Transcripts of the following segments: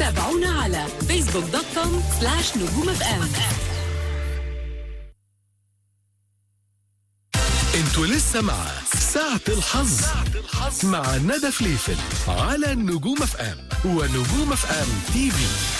تابعونا على فيسبوك دوت كوم سلاش نجوم اف ام انتوا لسه مع ساعة الحظ مع ندى فليفل على نجوم اف ام ونجوم اف ام تي في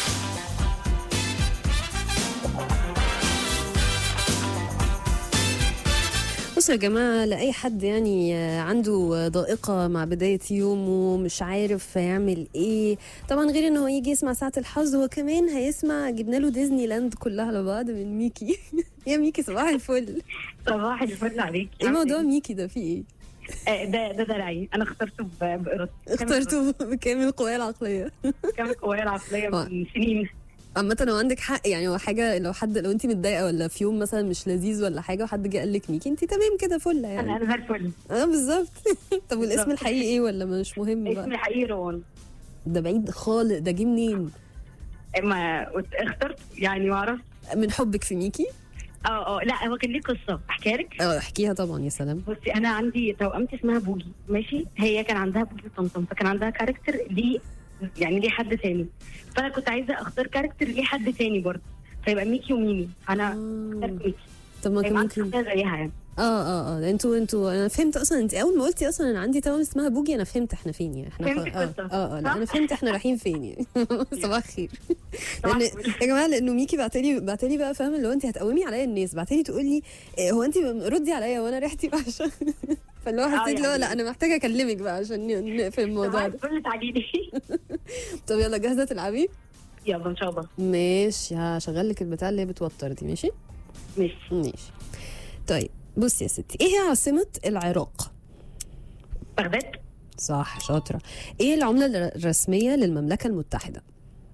بصوا يا جماعة لأي حد يعني عنده ضائقة مع بداية يومه مش عارف هيعمل ايه طبعا غير ان هو يجي يسمع ساعة الحظ هو كمان هيسمع جبنا له ديزني لاند كلها على بعض من ميكي يا ميكي صباح الفل صباح الفل عليك ايه موضوع ميكي ده فيه ايه؟ آه، ده ده دلعي انا اخترته ب- بارادتي اخترته بكامل القوايا العقلية كامل قوايا العقليه آه. من سنين عامة لو عندك حق يعني هو حاجة لو حد لو انت متضايقة ولا في يوم مثلا مش لذيذ ولا حاجة وحد جه قال لك ميكي انت تمام كده فلة انا يعني انا زي الفل اه بالظبط طب والاسم بالظبط. الحقيقي ايه ولا مش مهم اسمي بقى الحقيقي روان ده بعيد خالص ده جه منين؟ ما اخترت يعني ما اعرفش من حبك في ميكي؟ اه اه لا هو كان ليه قصه احكيها لك اه احكيها طبعا يا سلام بصي انا عندي توأمتي اسمها بوجي ماشي هي كان عندها بوجي طمطم فكان عندها كاركتر ليه يعني ليه حد تاني فانا كنت عايزه اختار كاركتر ليه حد تاني برضه فيبقى ميكي وميمي انا اخترت آه. ميكي طب ما كان هيبقى ممكن عندي زيها يعني اه اه اه انتوا انتوا انا فهمت اصلا انت اول ما قلتي اصلا انا عندي توأم اسمها بوجي انا فهمت احنا فين يعني احنا فهمت خ- اه القصة. اه, آه لا صح؟ انا فهمت احنا رايحين فين يعني صباح الخير صباح لان الفل. يا جماعه لانه ميكي بعتلي بعتلي بقى فاهمه اللي هو انت هتقومي عليا الناس بعتلي تقول لي إيه، هو انت ردي عليا وانا ريحتي وحشه فاللي هو آه حسيت اللي هو يعني. لا انا محتاجه اكلمك بقى عشان ن- نقفل الموضوع صباح ده الفل تعالي لي طب يلا جاهزه تلعبي يلا ان شاء الله ماشي هشغل لك البتاع اللي هي بتوتر دي ماشي ماشي ماشي طيب بصي يا ستي ايه هي عاصمة العراق؟ بغداد صح شاطرة ايه العملة الر- الرسمية للمملكة المتحدة؟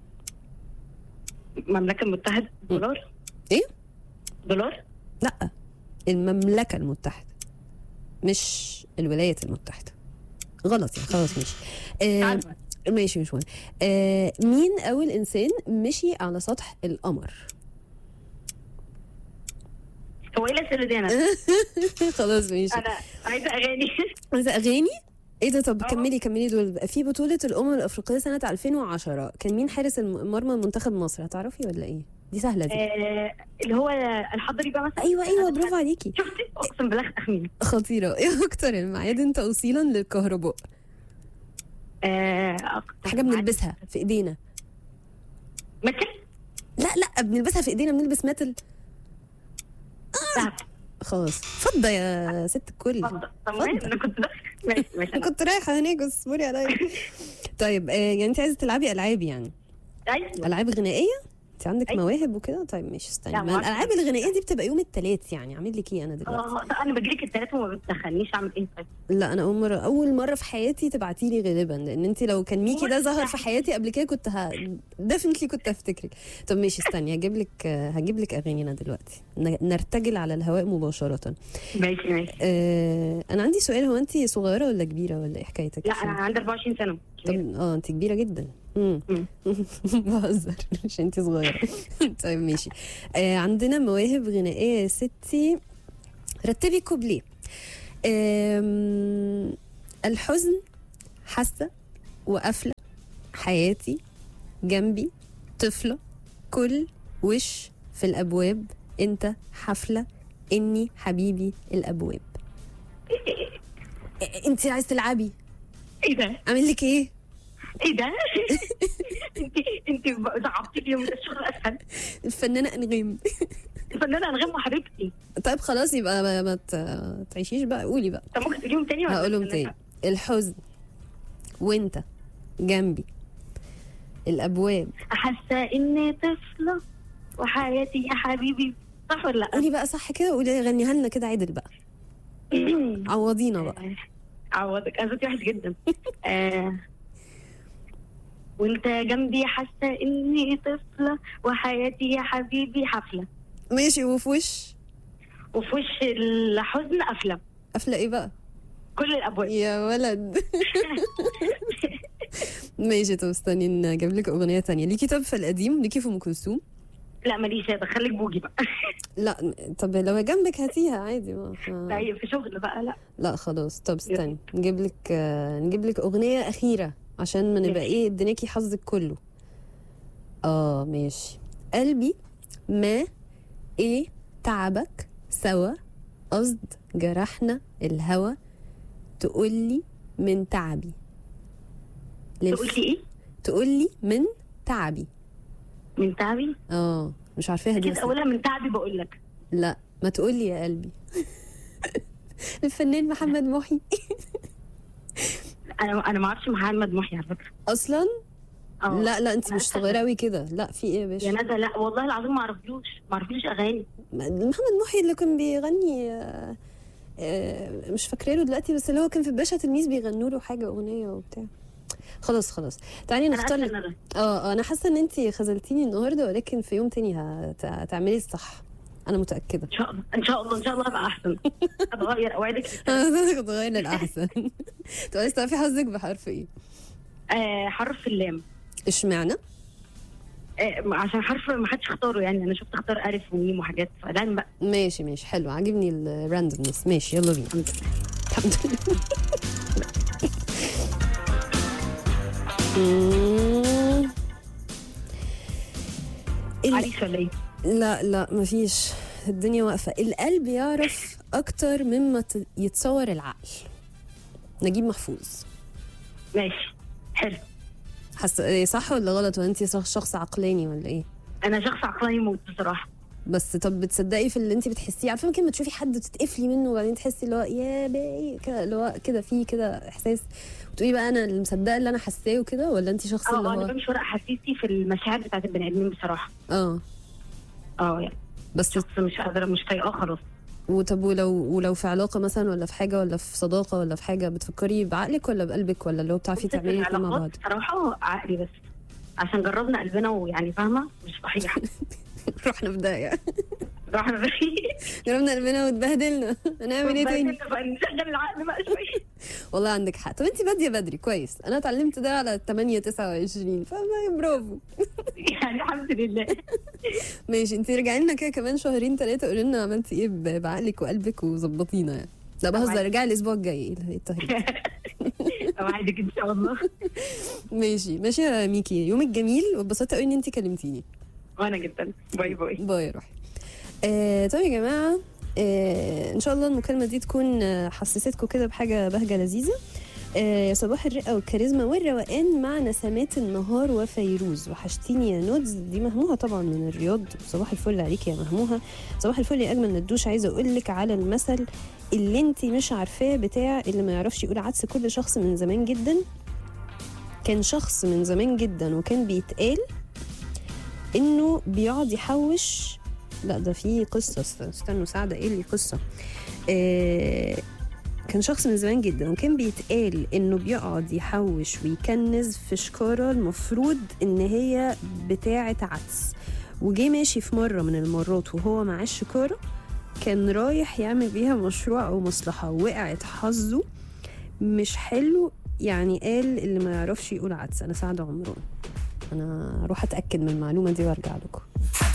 المملكه المتحده دولار ايه؟ دولار لا المملكة المتحدة مش الولايات المتحدة غلط يعني خلاص ماشي آه عارفة. ماشي مش مهم آه مين أول إنسان مشي على سطح القمر؟ هو ايه الاسئله دي انا خلاص ماشي انا عايزه اغاني عايزة أغاني؟ ايه ده طب آه. كملي كملي دول في بطولة الأمم الأفريقية سنة 2010 كان مين حارس الم- مرمى منتخب مصر هتعرفي ولا ايه؟ دي سهلة دي آه اللي هو الحضري بقى مثلا ايوه ايوه برافو عليكي شفتي اقسم بالله تخمين خطيرة ايه اكتر المعادن توصيلا للكهرباء آه أكتر حاجة بنلبسها في ايدينا مثل لا لا بنلبسها في ايدينا بنلبس متل ذهب خلاص فضة يا ست الكل اتفضل طب ماشي اتفضل. انا كنت ماشي ماشي انا أنا- كنت رايحة هناك بس اصبري عليا طيب آه يعني انت عايزة تلعبي العاب يعني ايوه العاب غنائية انت عندك أيوة. مواهب وكده طيب ماشي استني لا، ما ما الالعاب الغنائية دي بتبقى يوم التلات يعني اعمل لك ايه انا دلوقتي اه لا، انا بجيلك الثلاثه وما بتدخلنيش اعمل ايه طيب لا انا اول مره اول مره في حياتي تبعتي لي غالبا لان انت لو كان ميكي ده ظهر في حياتي قبل كده كنت ه... ديفنتلي كنت هفتكرك طب ماشي استني هجيب لك هجيب لك اغاني انا دلوقتي ن- نرتجل على الهواء مباشره ماشي ماشي آه... انا عندي سؤال هو انت صغيره ولا كبيره ولا ايه حكايتك لا انا عندي 24 سنه طب اه انت كبيره جدا امم مم. بهزر مش انت صغيره طيب ماشي آه عندنا مواهب غنائيه يا ستي رتبي كوبليه آم، الحزن حاسه وقافله حياتي جنبي طفله كل وش في الابواب انت حفله اني حبيبي الابواب انت عايز تلعبي ايه ده اعمل لك ايه ايه ده انت انت صعبتي لي يوم الشغل اسهل الفنانه انغام الفنانه انغام وحبيبتي طيب خلاص يبقى ما, ما ت- تعيشيش بقى قولي بقى طب ممكن تقوليهم تاني ولا هقولهم ولا تاني لا؟ الحزن وانت جنبي الابواب حاسه اني طفله وحياتي يا حبيبي صح ولا لا؟ قولي بقى صح كده وقولي غنيها لنا كده عدل بقى عوضينا بقى عوضك انا صوتي وحش جدا آه. وانت جنبي حاسه اني طفله وحياتي يا حبيبي حفله ماشي وفي وش وفي وش الحزن قفله قافله ايه بقى كل الابواب يا ولد ماشي طب استني نجيب لك اغنيه تانية ليكي طب في القديم ليكي في ام كلثوم لا ماليش ادخلك بوجي بقى لا طب لو جنبك هاتيها عادي ما لا هي في شغل بقى لا لا خلاص طب استني نجيب لك آه، نجيب لك اغنيه اخيره عشان ما نبقى ماشي. ايه اديناكي حظك كله اه ماشي قلبي ما ايه تعبك سوا قصد جرحنا الهوى تقولي من تعبي للف- قلتي ايه تقولي من تعبي من تعبي اه مش عارفاها دي كده بس اولها من تعبي بقول لك لا ما تقولي يا قلبي الفنان محمد محي انا انا ما اعرفش محمد محي على فكره اصلا اه لا لا انت أنا مش آسفة. صغيره قوي كده لا في ايه يا يا باشا ندى لا والله العظيم ما اعرفلوش ما اعرفلوش اغاني محمد محي اللي كان بيغني آه، آه، مش فاكره له دلوقتي بس اللي هو كان في باشا تلميذ بيغنوا له حاجه اغنيه وبتاع خلاص خلاص تعالي انا نختار اسفه ندى اه آه، انا حاسه ان انت خذلتيني النهارده ولكن في يوم تاني هت- هتعملي الصح انا متاكده ان شاء الله ان شاء الله ان شاء الله هبقى احسن اتغير اوعدك تغير للاحسن طب عايز تعرفي حظك بحرف ايه آه حرف اللام اشمعنى آه عشان حرف ما حدش اختاره يعني انا شفت اختار الف وميم وحاجات فلام بقى ماشي ماشي حلو عاجبني الراندومنس ماشي يلا بينا الحمد لله الحمد لله مم. ال- عريس ولا ايه؟ لا لا مفيش الدنيا واقفة القلب يعرف أكتر مما ت- يتصور العقل نجيب محفوظ ماشي حلو حس... إيه صح ولا غلط ولا انت شخص عقلاني ولا ايه انا شخص عقلاني موت بصراحه بس طب بتصدقي في اللي انت بتحسيه عارفه ممكن ما تشوفي حد وتتقفلي منه وبعدين تحسي اللي هو يا باي كده اللي هو كده في كده احساس وتقولي بقى انا اللي مصدقه اللي انا حاساه وكده ولا انت شخص اللي اه انا هو بمشي ورق حسيسي في المشاعر بتاعت البني ادمين بصراحه اه اه يعني بس شخص مش قادره مش طايقاه خلاص وطب ولو ولو في علاقه مثلا ولا في حاجه ولا في صداقه ولا في حاجه بتفكري بعقلك ولا بقلبك ولا اللي هو بتعرفي بصي، في تعملي الاتنين مع بعض العلاقات صراحه عقلي بس عشان جربنا قلبنا ويعني فاهمه مش صحيح رحنا في داهيه رحنا بقى جربنا قلبنا واتبهدلنا هنعمل ايه تاني نشغل العقل بقى شويه والله عندك حق طب انت باديه بدري كويس انا اتعلمت ده على 8 29 فما برافو يعني الحمد لله ماشي انت رجعي لنا كده كمان شهرين ثلاثه قولي لنا عملتي ايه ب- بعقلك وقلبك وظبطينا يعني لا بهزر طبعاً. رجعي الاسبوع الجاي ايه التهريج اوعدك ان شاء الله ماشي ماشي يا ميكي يومك جميل واتبسطت قوي ان انت كلمتيني وانا جدا باي باي باي يا روحي آه طيب يا جماعه آه ان شاء الله المكالمه دي تكون آه، حسستكم كده بحاجه بهجه لذيذه آه، يا صباح الرقه والكاريزما والروقان مع نسمات النهار وفيروز وحشتيني يا نودز دي مهموها طبعا من الرياض صباح الفل عليك يا مهموها صباح الفل يا اجمل ندوش عايزه اقول لك على المثل اللي انت مش عارفاه بتاع اللي ما يعرفش يقول عدس كل شخص من زمان جدا كان شخص من زمان جدا وكان بيتقال انه بيقعد يحوش لا ده في قصه است- استنوا سعده ايه لي قصه آه كان شخص من زمان جدا وكان بيتقال انه بيقعد يحوش ويكنز في شكاره المفروض ان هي بتاعه عدس وجه ماشي في مره من المرات وهو معاه الشكاره كان رايح يعمل بيها مشروع او مصلحه وقعت حظه مش حلو يعني قال اللي ما يعرفش يقول عدس انا سعد عمران انا اروح اتاكد من المعلومه دي وارجع لكم